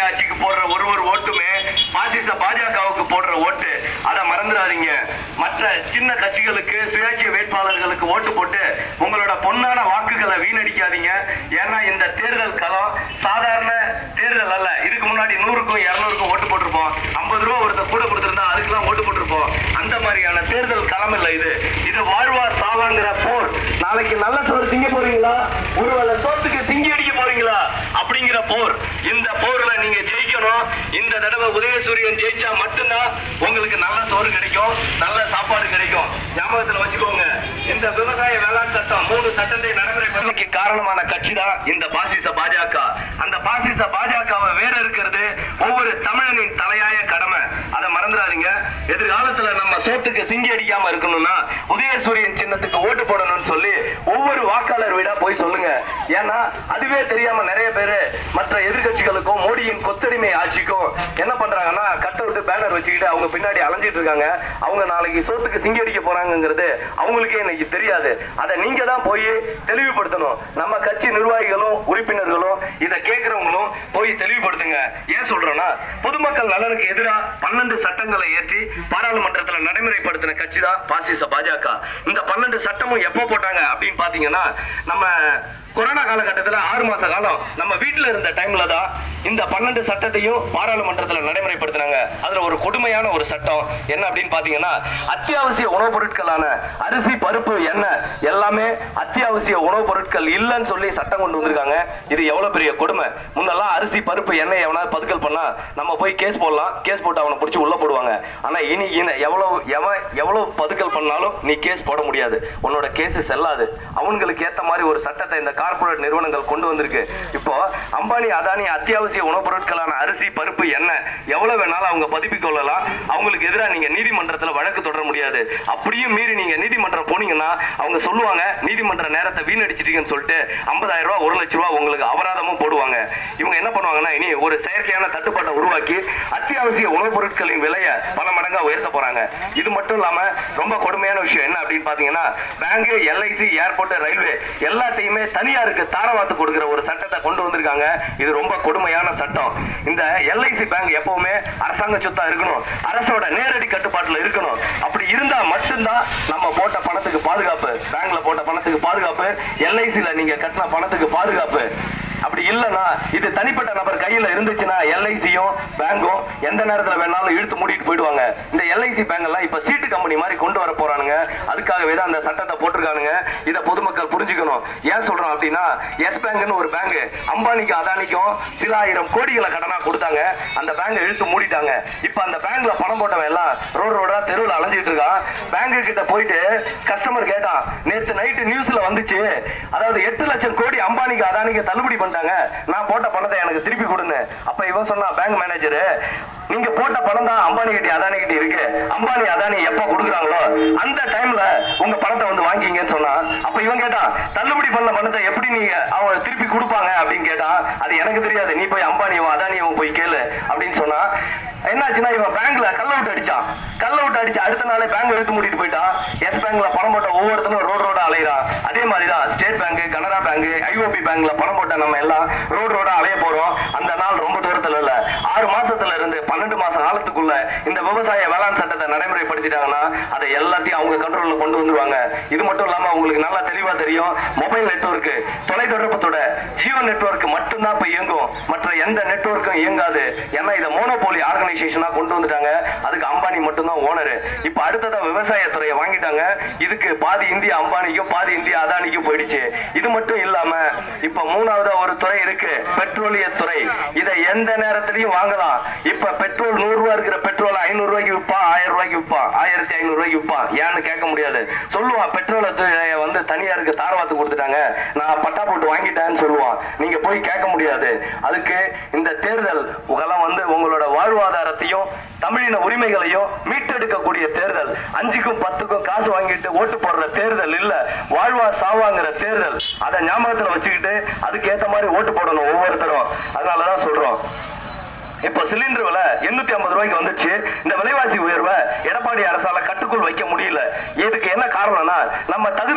ஆட்சிக்கு போடுற ஒரு ஒரு ஓட்டுமே பாசிச பாஜகவுக்கு போடுற ஓட்டு அதை மறந்துடாதீங்க மற்ற சின்ன கட்சிகளுக்கு சுயாட்சி வேட்பாளர்களுக்கு ஓட்டு போட்டு உங்களோட பொன்னான வாக்குகளை வீணடிக்காதீங்க ஏன்னா இந்த தேர்தல் களம் சாதாரண தேர்தல் அல்ல இதுக்கு முன்னாடி நூறுக்கும் இருநூறுக்கும் ஓட்டு போட்டிருப்போம் ஐம்பது ரூபா ஒருத்தர் கூட கொடுத்திருந்தா அதுக்கெல்லாம் ஓட்டு போட்டிருப்போம் அந்த மாதிரியான தேர்தல் களம் இல்ல இது இது வாழ்வா சாவாங்கிற போர் நாளைக்கு நல்ல சோறு திங்க போறீங்களா ஒருவேளை சோத்துக்கு சிங்கி அடிக்க போறீங்களா அப்படிங்கிற போர் இந்த போர்ல நீங்க ஜெயிக்கணும் இந்த தடவை உதயசூரியன் ஜெயிச்சா மட்டும்தான் உங்களுக்கு நல்ல சோறு கிடைக்கும் நல்ல சாப்பாடு கிடைக்கும் ஞாபகத்துல வச்சுக்கோங்க இந்த விவசாய வேளாண் சட்டம் மூணு சட்டத்தை நடைமுறைப்படுத்தி காரணமான கட்சி தான் இந்த பாசிச பாஜக அந்த பாசிச பாஜகவை வேற இருக்கிறது ஒவ்வொரு தமிழனின் தலையாய கடமை அதை மறந்துடாதீங்க எதிர்காலத்துல நம்ம சோத்துக்கு சிங்கி அடிக்காம இருக்கணும்னா உதயசூரியன் சின்னத்துக்கு ஓட்டு போடணும்னு சொல்லி ஒவ்வொரு வாக்காளர் வீடா போய் சொல்லுங்க ஏன்னா அதுவே தெரியாம நிறைய பேரு மற்ற எதிர்க்கட்சிகளுக்கும் மோடியின் கொத்தடிமை ஆட்சிக்கும் என்ன பண்றாங்கன்னா கட் அவுட் பேனர் வச்சுக்கிட்டு அவங்க பின்னாடி அலைஞ்சிட்டு இருக்காங்க அவங்க நாளைக்கு சோத்துக்கு சிங்கி அடிக்க போறாங்கங்கிறது அவங்களுக்கே இன்னைக்கு தெரியாது அதை நீங்க தான் போய் தெளிவுபடுத்தணும் நம்ம கட்சி நிர்வாகிகளும் உறுப்பினர்களும் இதை கேட்கிறவங்களும் போய் தெளிவுபடுத்துங்க ஏன் சொல்றோம்னா பொதுமக்கள் நலனுக்கு எதிராக பன்னெண்டு சட்டங்களை ஏற்றி பாராளுமன்றத்தில் நடைமுறைப்படுத்தின கட்சி தான் பாசிச பாஜக இந்த பன்னெண்டு சட்டமும் எப்போ போட்டாங்க அப்படின்னு பாத்தீங்கன்னா நம்ம கொரோனா காலகட்டத்தில் ஆறு மாச காலம் நம்ம வீட்டில் இருந்த டைம்ல தான் இந்த பன்னெண்டு சட்டத்தையும் பாராளுமன்றத்தில் நடைமுறைப்படுத்தினாங்க அதுல ஒரு கொடுமையான ஒரு சட்டம் என்ன அப்படின்னு பாத்தீங்கன்னா அத்தியாவசிய உணவுப் பொருட்களான அரிசி பருப்பு எண்ணெய் எல்லாமே அத்தியாவசிய உணவுப் பொருட்கள் இல்லைன்னு சொல்லி சட்டம் கொண்டு வந்திருக்காங்க இது எவ்வளவு பெரிய கொடுமை முன்னெல்லாம் அரிசி பருப்பு எண்ணெய் எவனாவது பதுக்கல் பண்ணா நம்ம போய் கேஸ் போடலாம் கேஸ் போட்டு அவனை பிடிச்சி உள்ள போடுவாங்க ஆனா இனி இன- எவ்வளவு எவன் எவ்வளவு பதுக்கல் பண்ணாலும் நீ கேஸ் போட முடியாது உன்னோட கேஸ் செல்லாது அவங்களுக்கு ஏத்த மாதிரி ஒரு சட்டத்தை இந்த கார்ப்பரேட் நிறுவனங்கள் கொண்டு வந்திருக்கு இப்போ அம்பானி அதானி அத்தியாவசிய உணவுப் பொருட்களான அரிசி பருப்பு எண்ணெய் எவ்வளவு வேணாலும் அவங்க பதிப்பிக் கொள்ளலாம் அவங்களுக்கு எதிராக நீங்க நீதிமன்றத்துல வழக்கு தொடர முடியாது அப்படியும் மீறி நீங்க நீதிமன்றம் போனீங்கன்னா அவங்க சொல்லுவாங்க நீதிமன்ற நேரத்தை வீணடிச்சிட்டீங்கன்னு சொல்லிட்டு ஐம்பதாயிரம் ரூபாய் ஒரு லட்ச ரூபாய் உங்களுக்கு அபராதமும் போடுவாங்க இவங்க என்ன பண்ணுவாங்கன்னா இனி ஒரு செயற்கையான தட்டுப்பாட்டை உருவாக்கி அத்தியாவசிய உணவுப் பொருட்களின் விலையை பல மடங்கா உயர்த்த போறாங்க இது மட்டும் இல்லாம ரொம்ப கொடுமையான விஷயம் என்ன அப்படின்னு பாத்தீங்கன்னா பேங்க் எல்ஐசி ஏர்போர்ட் ரயில்வே எல்லாத்தையுமே தனியாருக்கு தாரவாத்து கொடுக்கிற ஒரு சட்டத்தை கொண்டு வந்திருக்காங்க இது ரொம்ப கொடுமையான சட்டம் இந்த எல்ஐசி பேங்க் எப்பவுமே அரசாங்க சொத்தா இருக்கணும் அரசோட நேரடி கட்டுப்பாட்டுல இருக்கணும் அப்படி இருந்தா மட்டும்தான் நம்ம போட்ட பணத்துக்கு பாதுகாப்பு பேங்க்ல போட்ட பணத்துக்கு பாதுகாப்பு எல்ஐசில நீங்க கட்டின பணத்துக்கு பாதுகாப்பு அப்படி இல்லைன்னா இது தனிப்பட்ட நபர் கையில இருந்துச்சுன்னா எல்ஐசியும் பேங்கும் எந்த நேரத்துல வேணாலும் இழுத்து மூடிட்டு போயிடுவாங்க இந்த எல்ஐசி பேங்க் எல்லாம் இப்ப சீட்டு கம்பெனி மாதிரி கொண்டு வர போறானுங்க அதுக்காகவே தான் அந்த சட்டத்தை போட்டிருக்கானுங்க இதை பொதுமக்கள் புரிஞ்சுக்கணும் ஏன் சொல்றோம் அப்படின்னா எஸ் பேங்க்னு ஒரு பேங்க் அம்பானிக்கும் அதானிக்கும் சில ஆயிரம் கோடிகளை கடனா கொடுத்தாங்க அந்த பேங்கை இழுத்து மூடிட்டாங்க இப்ப அந்த பேங்க்ல பணம் போட்டவன் எல்லாம் ரோடு ரோடா தெருவில் அலைஞ்சிட்டு இருக்கான் பேங்கு கிட்ட போயிட்டு கஸ்டமர் கேட்டான் நேத்து நைட்டு நியூஸ்ல வந்துச்சு அதாவது எட்டு லட்சம் கோடி அம்பானிக்கு அதானிக்கு தள்ளுபடி பண்ணிட்டாங்க நான் போட்ட பணத்தை எனக்கு திருப்பி கொடுங்க அப்ப இவன் சொன்னா பேங்க் மேனேஜர் நீங்க போட்ட பணம் தான் அம்பானி கிட்ட அதானி கிட்ட இருக்கு அம்பானி அதானி எப்ப கொடுக்குறாங்களோ அந்த டைம்ல உங்க பணத்தை வந்து வாங்கிங்கன்னு சொன்னா அப்ப இவன் கேட்டான் தள்ளுபடி பண்ண பணத்தை எப்படி நீங்க அவங்க திருப்பி கொடுப்பாங்க அப்படின்னு கேட்டான் அது எனக்கு தெரியாது நீ போய் அம்பானியும் அதானியும் போய் கேளு அப்படின்னு சொன்னா என்னாச்சுன்னா இவன் பேங்க்ல கல்ல விட்டு அடிச்சான் கல்ல விட்டு அடிச்சு அடுத்த நாளே பேங்க் எடுத்து மூடிட்டு போயிட்டான் எஸ் பேங்க்ல பணம் போட்ட ஒவ்வொருத்தனும் ரோடு ரோடா அலையிறான் அதே மாதிரி தான் State Bank Canara Bank IOB பேங்க்ல பணம் போட்ட நம்ம எல்லாம் ரோடு ரோடா அலைய போறோம் அந்த நாள் ரொம்ப தூரத்துல இல்ல ஆறு மாசத்துல இருந்து பன்னெண்டு மாச காலத்துக்குள்ள இந்த விவசாய வேளாண் சட்டத்தை நடைமுறைப்படுத்திட்டாங்கன்னா அதை எல்லாத்தையும் அவங்க கண்ட்ரோல்ல கொண்டு வந்துருவாங்க இது மட்டும் இல்லாம உங்களுக்கு நல்லா தெளிவா தெரியும் மொபைல் நெட்வொர்க் தொலைத்தொடர்புத்தோட ஜியோ நெட்வொர்க் மட்டும்தான் இப்ப இயங்கும் மற்ற எந்த நெட்வொர்க்கும் இயங்காது ஏன்னா இதை மோனோபோலி ஆர்கனைசேஷனா கொண்டு வந்துட்டாங்க அதுக்கு அம்பானி மட்டும்தான் ஓனர் இப்ப அடுத்ததா விவசாயத்துறையை வாங்கிட்டாங்க இதுக்கு பாதி இந்தியா அம்பானிக்கும் பாதி இந்தியா அதானிக்கும் போயிடுச்சு இது மட்டும் இல்லாம இப்ப மூணாவதா ஒரு துறை இருக்கு பெட்ரோலிய துறை இதை எந்த நேரத்திலையும் வாங்கலாம் இப்ப பெட்ரோல் நூறு ரூபாய் இருக்கிற பெட்ரோல் ஐநூறு ரூபாய்க்கு விற்பான் ஆயிரம் ரூபாய்க்கு விற்பான் ஆயிரத்தி ஐநூறு ரூபாய்க்கு விற்பான் ஏன்னு கேட்க முடியாது சொல்லுவான் பெட்ரோலை துறையை வந்து தனியாருக்கு தாரவாத்து கொடுத்துட்டாங்க நான் பட்டா போட்டு வாங்கிட்டேன்னு சொல்லுவான் நீங்க போய் கேட்க முடியாது அதுக்கு இந்த தேர்தல் உங்கெல்லாம் வந்து உங்களோட வாழ்வாதாரத்தையும் தமிழின உரிமைகளையும் மீட்டெடுக்கக்கூடிய தேர்தல் அஞ்சுக்கும் பத்துக்கும் காசு வாங்கிட்டு ஓட்டு போடுற தேர்தல் இல்ல வாழ்வா சாவாங்கிற தேர்தல் அதை ஞாபகத்துல வச்சுக்கிட்டு அதுக்கு ஏத்த மாதிரி ஓட்டு போடணும் ஒவ்வொருத்தரும் அதனாலதான் சொல்றோம் இப்போ சிலிண்டர் விலை எண்ணூத்தி ஐம்பது ரூபாய்க்கு வந்துச்சு இந்த விலைவாசி உயர்வை எடப்பாடி அரசால கட்டுக்குள் வைக்க முடியல இதுக்கு என்ன காரணம்னா நம்ம தகுதி இல்லாத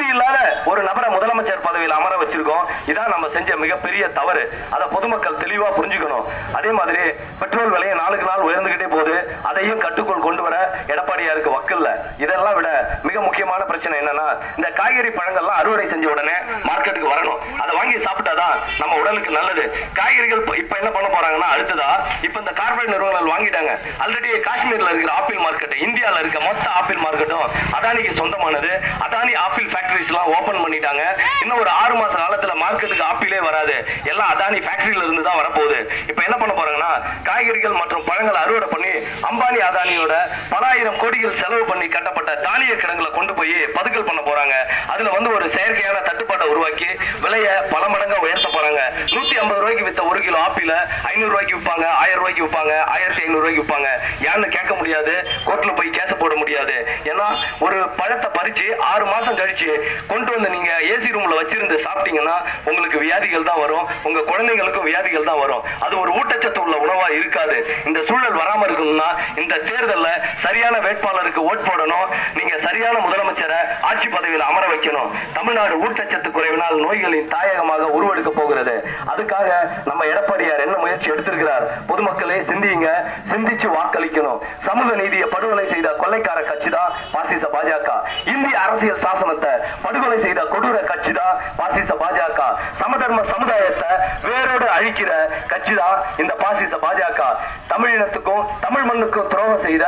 ஒரு நபரை முதலமைச்சர் பதவியில் அமர வச்சிருக்கோம் இதான் நம்ம செஞ்ச மிகப்பெரிய தவறு அதை பொதுமக்கள் தெளிவா புரிஞ்சுக்கணும் அதே மாதிரி பெட்ரோல் விலையை நாளுக்கு நாள் உயர்ந்துகிட்டே போகுது அதையும் கட்டுக்குள் கொண்டு வர எடப்பாடியாருக்கு வக்கில்ல இதெல்லாம் விட மிக முக்கியமான பிரச்சனை என்னன்னா இந்த காய்கறி பழங்கள்லாம் அறுவடை செஞ்ச உடனே மார்க்கெட்டுக்கு வரணும் அதை வாங்கி சாப்பிட்டாதான் நம்ம உடலுக்கு நல்லது காய்கறிகள் இப்ப- இப்ப என்ன பண்ண போறாங்கன்னா அடுத்ததா இப்ப இந்த கார்பரேட் நிறுவனங்கள் வாங்கிட்டாங்க ஆல்ரெடி காஷ்மீர்ல இருக்கிற ஆப்பிள் மார்க்கெட் இந்தியால இருக்க மொத்த ஆப்பிள் மார்க்கெட்டும் அதானிக்கு சொந்தமானது அதானி ஆப்பிள் ஃபேக்டரிஸ் எல்லாம் ஓபன் பண்ணிட்டாங்க இன்னும் ஒரு ஆறு மாச காலத்துல மார்க்கெட்டுக்கு ஆப்பிளே வராது எல்லாம் அதானி ஃபேக்டரியில இருந்து தான் வரப்போகுது இப்ப என்ன பண்ண போறாங்கன்னா காய்கறிகள் மற்றும் பழங்களை அறுவடை பண்ணி அம்பானி அதானியோட பல ஆயிரம் கோடிகள் செலவு பண்ணி கட்டப்பட்ட தானிய கிடங்குல கொண்டு போய் பதுக்கல் பண்ண போறாங்க அதுல வந்து ஒரு செயற்கையான தட்டுப்பாட்டை உருவாக்கி விலையை பல மடங்கா உயர்த்த போறாங்க நூத்தி ஐம்பது ரூபாய்க்கு வித்த ஒரு கிலோ ஆப்பிள ஐநூறு ரூபாய்க்கு விற்பாங்க ஆயிரம் ரூபாய்க்கு விற்பாங்க ஆயிரத்தி ஐநூறு ரூபாய்க்கு விற்பாங்க யாருன்னு கேட்க முடியாது கோர்ட்ல போய் கேச போட முடியாது ஏன்னா ஒரு பழத்தை பறிச்சு ஆறு மாசம் கழிச்சு கொண்டு வந்து நீங்க ஏசி ரூம்ல வச்சிருந்து சாப்பிட்டீங்கன்னா உங்களுக்கு வியாதிகள் தான் வரும் உங்க குழந்தைங்களுக்கும் வியாதிகள் தான் வரும் அது ஒரு ஊட்டச்சத்து உள்ள உணவா இருக்காது இந்த சூழல் வராம இருக்கணும்னா இந்த தேர்தல்ல சரியான வேட்பாளருக்கு ஓட் போடணும் நீங்க சரியான முதலமைச்சரை ஆட்சி பதவியில் அமர வைக்கணும் தமிழ்நாடு ஊட்டச்சத்து குறைவினால் நோய்களின் தாயகமாக உருவெடுக்க போகிறது அதுக்காக நம்ம எடப்பாடியார் என்ன முயற்சி எடுத்திருக்கிறார் பொதுமக்களே சிந்தியுங்க சிந்திச்சு வாக்களிக்கணும் சமூக நீதியை படுகொலை செய்த கொள்ளைக்கார கட்சி தான் பாசிச பாஜக இந்திய அரசியல் சாசனத்தை படுகொலை செய்த கொடூர கட்சி தான் பாசிச பாஜக சமதர்ம சமுதாயத்தை வேரோடு அழிக்கிற கட்சி தான் இந்த பாசிச பாஜக தமிழினத்துக்கும் தமிழ் மண்ணுக்கும் துரோகம் செய்த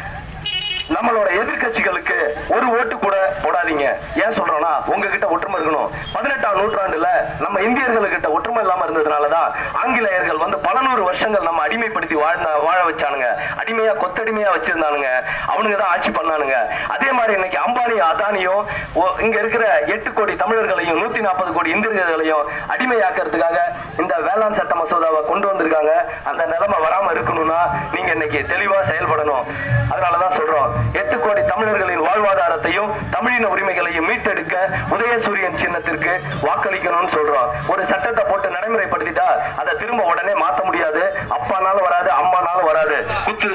நம்மளோட எதிர்க்கட்சிகளுக்கு ஒரு ஓட்டு கூட போடாதீங்க ஏன் சொல்றோம்னா உங்ககிட்ட ஒற்றுமை இருக்கணும் பதினெட்டாம் நூற்றாண்டுல நம்ம இந்தியர்களுக்கிட்ட ஒற்றுமை இல்லாம இருந்ததுனாலதான் ஆங்கிலேயர்கள் வந்து பல நூறு வருஷங்கள் நம்ம அடிமைப்படுத்தி வாழ்ந்த வாழ வச்சானுங்க அடிமையா கொத்தடிமையா வச்சிருந்தானுங்க அவனுங்க தான் ஆட்சி பண்ணானுங்க அதே மாதிரி இன்னைக்கு அம்பானி அதானியும் ஓ- இங்க இருக்கிற எட்டு கோடி தமிழர்களையும் நூத்தி நாற்பது கோடி இந்தியர்களையும் அடிமையாக்குறதுக்காக இந்த வேளாண் சட்ட மசோதாவை கொண்டு வந்திருக்காங்க அந்த நிலைமை வராம இருக்கணும்னா நீங்க இன்னைக்கு தெளிவா செயல்படணும் அதனாலதான் சொல்றோம் எட்டு கோடி தமிழர்களின் வாழ்வாதாரத்தையும் தமிழின உரிமைகளையும் மீட்டெடுக்க உதயசூரியன் சின்னத்திற்கு வாக்களிக்கணும்னு சொல்றோம் ஒரு சட்டத்தை போட்டு நடைமுறைப்படுத்திட்டா அதை திரும்ப உடனே மாத்த முடியாது அப்பானாலும் வராது அம்மானாலும் வராது குத்து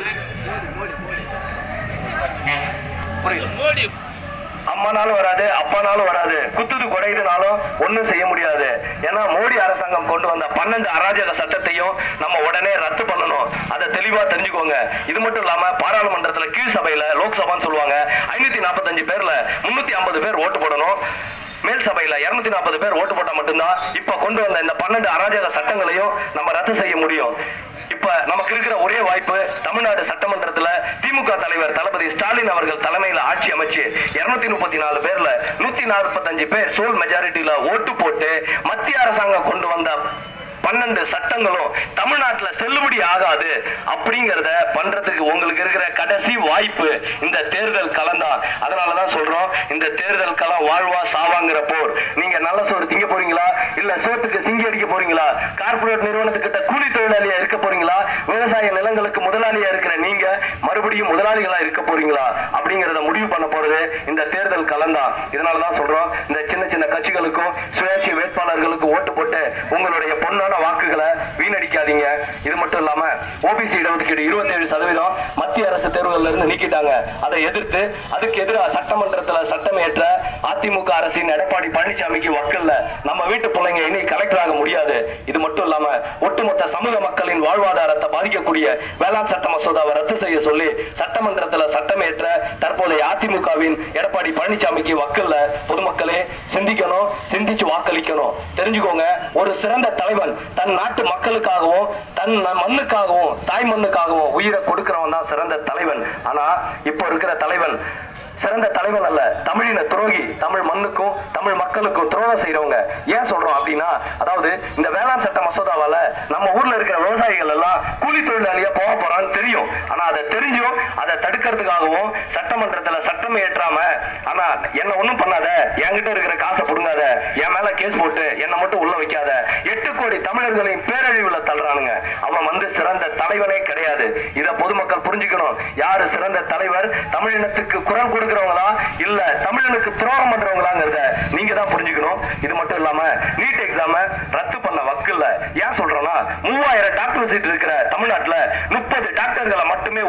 மோடி அம்மானாலும் வராது அப்பானாலும் வராது குத்துது குறையுதுனாலும் ஒண்ணும் செய்ய முடியாது ஏன்னா மோடி அரசாங்கம் கொண்டு வந்த பன்னெண்டு அராஜக சட்டத்தையும் நம்ம உடனே ரத்து பண்ணணும் அதை தெளிவா தெரிஞ்சுக்கோங்க இது மட்டும் இல்லாம பாராளுமன்றத்துல கீழ் சபையில லோக்சபான்னு சொல்லுவாங்க ஐநூத்தி நாற்பத்தஞ்சு பேர்ல முன்னூத்தி ஐம்பது பேர் ஓட்டு போடணும் மேல் சபையில இருநூத்தி நாற்பது பேர் ஓட்டு போட்டா மட்டும்தான் இப்ப கொண்டு வந்த இந்த பன்னெண்டு அராஜக சட்டங்களையும் நம்ம ரத்து செய்ய முடியும் இப்ப நமக்கு இருக்கிற ஒரே வாய்ப்பு தமிழ்நாடு சட்டமன்றத்துல திமுக தலைவர் தளபதி ஸ்டாலின் அவர்கள் தலைமையில ஆட்சி அமைச்சு இருநூத்தி முப்பத்தி நாலு பேர்ல நூத்தி நாற்பத்தஞ்சு பேர் சோல் மெஜாரிட்டியில ஓட்டு போட்டு மத்திய அரசாங்கம் கொண்டு வந்த பன்னெண்டு சட்டங்களும் தமிழ்நாட்டுல செல்லுபடி ஆகாது அப்படிங்கறத பண்றதுக்கு உங்களுக்கு இருக்கிற கடைசி வாய்ப்பு இந்த தேர்தல் களம் தான் அதனாலதான் சொல்றோம் இந்த தேர்தல் களம் வாழ்வா சாவாங்கிற போர் நீங்க நல்ல சோறு திங்க போறீங்களா இல்ல சோத்துக்கு சிங்கி அடிக்க போறீங்களா கார்ப்பரேட் நிறுவனத்துக்கிட்ட கூலி தொழிலாளியா இருக்க போறீங்களா விவசாய நிலங்களுக்கு முதலாளியா இருக்கிற நீங்க மறுபடியும் முதலாளிகளா இருக்க போறீங்களா அப்படிங்கறத முடிவு பண்ண போறது இந்த தேர்தல் களம் தான் இதனாலதான் சொல்றோம் இந்த சின்ன சின்ன கட்சிகளுக்கும் சுயேட்சை வேட்பாளர்களுக்கு ஓட்டு போட்டு உங்களுடைய பொன்னான வாக்குகளை வீணடிக்காதீங்க இது மட்டும் இல்லாம ஓபிசி இடஒதுக்கீடு இருபத்தி ஏழு சதவீதம் மத்திய அரசு தேர்வுகள்ல இருந்து நீக்கிட்டாங்க அதை எதிர்த்து அதுக்கு எதிராக சட்டமன்றத்துல சட்டம் ஏற்ற அதிமுக அரசின் எடப்பாடி பழனிசாமிக்கு வக்கல்ல நம்ம வீட்டு பிள்ளைங்க இனி கலெக்டர் ஆக முடியாது இது மட்டும் இல்லாம ஒட்டுமொத்த சமூக மக்களின் வாழ்வாதாரத்தை பாதிக்கக்கூடிய வேளாண் சட்ட மசோதாவை ரத்து செய்ய சொல்லி சட்டமன்றத்துல சட்டம் ஏற்ற தற்போதைய அதிமுகவின் எடப்பாடி பழனிசாமிக்கு வக்கல்ல பொதுமக்களே சிந்திக்கணும் சிந்திச்சு வாக்களிக்கணும் தெரிஞ்சுக்கோங்க ஒரு சிறந்த தலைவன் தன் நாட்டு மக்களுக்காகவும் தன் மண்ணுக்காகவும் தாய் மண்ணுக்காகவும் உயிரை கொடுக்கிறவன் தான் சிறந்த தலைவன் ஆனா இப்போ இருக்கிற தலைவன் சிறந்த தலைவன் அல்ல தமிழின துரோகி தமிழ் மண்ணுக்கும் தமிழ் மக்களுக்கும் துரோகம் செய்றவங்க ஏன் சொல்றோம் அப்படின்னா அதாவது இந்த வேளாண் சட்ட மசோதாவால நம்ம ஊர்ல இருக்கிற விவசாயிகள் எல்லாம் கூலி தொழிலாளியா போக போறான்னு தெரியும் ஆனா அதை தெரிஞ்சும் அதை தடுக்கிறதுக்காகவும் சட்டமன்றத்துல சட்டம் ஏற்றாம ஆனா என்ன ஒண்ணும் பண்ணாத என்கிட்ட இருக்கிற காசை புடுங்காத என் மேல கேஸ் போட்டு என்ன மட்டும் உள்ள வைக்காத எட்டு கோடி தமிழர்களின் பேரழிவுல தள்ளுறானுங்க அவன் வந்து சிறந்த தலைவனே கிடையாது இத பொதுமக்கள் புரிஞ்சுக்கணும் யாரு சிறந்த தலைவர் தமிழினத்துக்கு குரல் கொடுக்கிறவங்களா இல்ல தமிழனுக்கு துரோகம் பண்றவங்களாங்கிறத நீங்க தான் புரிஞ்சுக்கணும் இது மட்டும் இல்லாம நீட் எக்ஸாம ரத்து பண்ண வக்கு இல்ல ஏன் சொல்றேன்னா மூவாயிரம் டாக்டர் சீட் இருக்கிற தமிழ்நாட்டுல முப்பது டாக்டர்களை மட்டுமே உருவாக்கி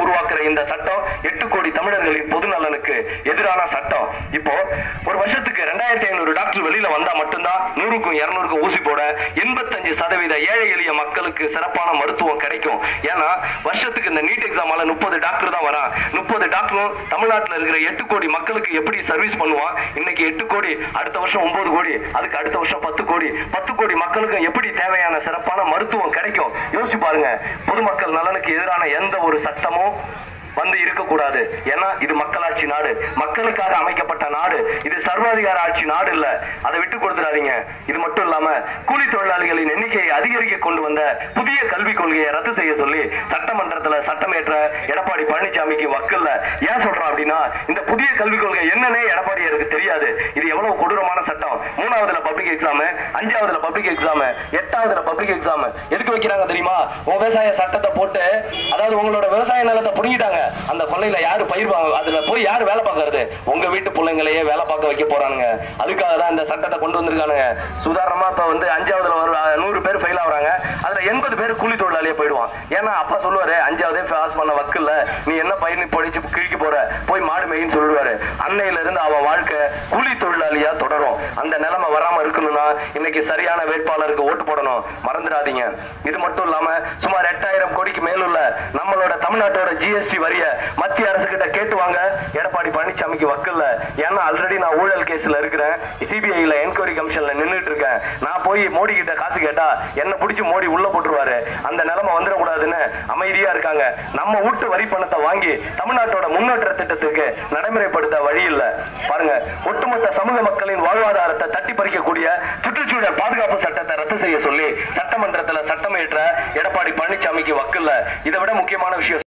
உருவாக்குற இந்த சட்டம் எட்டு கோடி தமிழர்களின் பொது நலனுக்கு எதிரான சட்டம் இப்போ ஒரு வருஷத்துக்கு ரெண்டாயிரத்தி ஐநூறு டாக்டர் வெளியில வந்தா மட்டும்தான் நூறுக்கும் இருநூறுக்கும் ஊசி போட எண்பத்தஞ்சு சதவீத ஏழை எளிய மக்களுக்கு சிறப்பான மருத்துவம் கிடைக்கும் ஏன்னா வருஷத்துக்கு இந்த நீட் எக்ஸாமால முப்பது டாக்டர் தான் வரான் முப்பது டாக்டரும் தமிழ்நாட்டில் இருக்கிற எட்டு கோடி மக்களுக்கு எப்படி சர்வீஸ் பண்ணுவான் இன்னைக்கு எட்டு கோடி அடுத்த வருஷம் ஒன்பது கோடி அதுக்கு அடுத்த வருஷம் பத்து கோடி பத்து கோடி மக்களுக்கு எப்படி தேவையான சிறப்பான மருத்துவம் கிடைக்கும் யோசிச்சு பாருங்க பொதுமக்கள் நலனுக்கு எதிரான எந்த ஒரு சட்டமும் வந்து இருக்கக்கூடாது ஏன்னா இது மக்களாட்சி நாடு மக்களுக்காக அமைக்கப்பட்ட நாடு இது சர்வாதிகார ஆட்சி நாடு இல்ல அதை விட்டு கொடுத்துடாதீங்க இது மட்டும் இல்லாம கூலி தொழிலாளிகளின் எண்ணிக்கையை அதிகரிக்க கொண்டு வந்த புதிய கல்விக் கொள்கையை ரத்து செய்ய சொல்லி சட்டமன்றத்துல சட்டமேற்ற எடப்பாடி பழனிசாமிக்கு வக்கல்ல ஏன் சொல்றோம் அப்படின்னா இந்த புதிய கல்விக் கொள்கை என்னன்னே எடப்பாடியாருக்கு தெரியாது இது எவ்வளவு கொடூரமான சட்டம் மூணாவதுல பப்ளிக் எக்ஸாம் அஞ்சாவதுல பப்ளிக் எக்ஸாம் எட்டாவதுல பப்ளிக் எக்ஸாம் எதுக்கு வைக்கிறாங்க தெரியுமா விவசாய சட்டத்தை போட்டு அதாவது உங்களோட விவசாய நிலத்தை புடுங்கிட்டாங்க அந்த கொள்ளையில யாரு பயிர் வாங்க அதுல போய் யாரு வேலை பார்க்கறது உங்க வீட்டு பிள்ளைங்களையே வேலை பார்க்க வைக்க போறானுங்க அதுக்காக தான் இந்த சட்டத்தை கொண்டு வந்திருக்கானுங்க சுதாரணமா இப்ப வந்து அஞ்சாவதுல ஒரு அஹ், நூறு பேர் ஃபெயில் ஆகுறாங்க அதுல எண்பது பேர் கூலி தொழிலாளியே போயிடுவான் ஏன்னா அப்பா சொல்லுவாரு அஞ்சாவதே பாஸ் பண்ண வக்கில்ல நீ என்ன பயிர் படிச்சு கிழிக்க போற போய் மாடு மேயின்னு சொல்லுவாரு அன்னையில இருந்து அவன் வாழ்க்கை கூலி தொழிலாளியா தொடரும் அந்த நிலைமை வராம இருக்கணும்னா இன்னைக்கு சரியான வேட்பாளருக்கு ஓட்டு போடணும் மறந்துடாதீங்க இது மட்டும் இல்லாம சுமார் எட்டாயிரம் கோடிக்கு மேலுள்ள நம்மளோட தமிழ்நாட்டோட ஜிஎஸ்டி வரிய மத்திய அரசு கிட்ட கேட்டு வாங்க எடப்பாடி பழனிசாமிக்கு வக்கல்ல ஏன்னா ஆல்ரெடி நான் ஊழல் கேஸ்ல இருக்கிறேன் சிபிஐல என்கொயரி கமிஷன்ல நின்னுட்டு இருக்கேன் நான் போய் மோடி கிட்ட காசு கேட்டா என்ன பிடிச்சி மோடி உள்ள போட்டுருவாரு அந்த நிலைமை வந்துடக்கூடாதுன்னு அமைதியா இருக்காங்க நம்ம வீட்டு வரி பணத்தை வாங்கி தமிழ்நாட்டோட முன்னேற்ற திட்டத்துக்கு நடைமுறைப்படுத்த வழி இல்ல பாருங்க ஒட்டுமொத்த சமூக மக்களின் வாழ்வாதாரத்தை தட்டி பறிக்கக்கூடிய சுற்றுச்சூழல் பாதுகாப்பு சட்டத்தை ரத்து செய்ய சொல்லி சட்டமன்றத்துல சட்டமேற்ற எடப்பாடி பழனிசாமிக்கு வக்கல்ல இதை விட முக்கியமான விஷயம்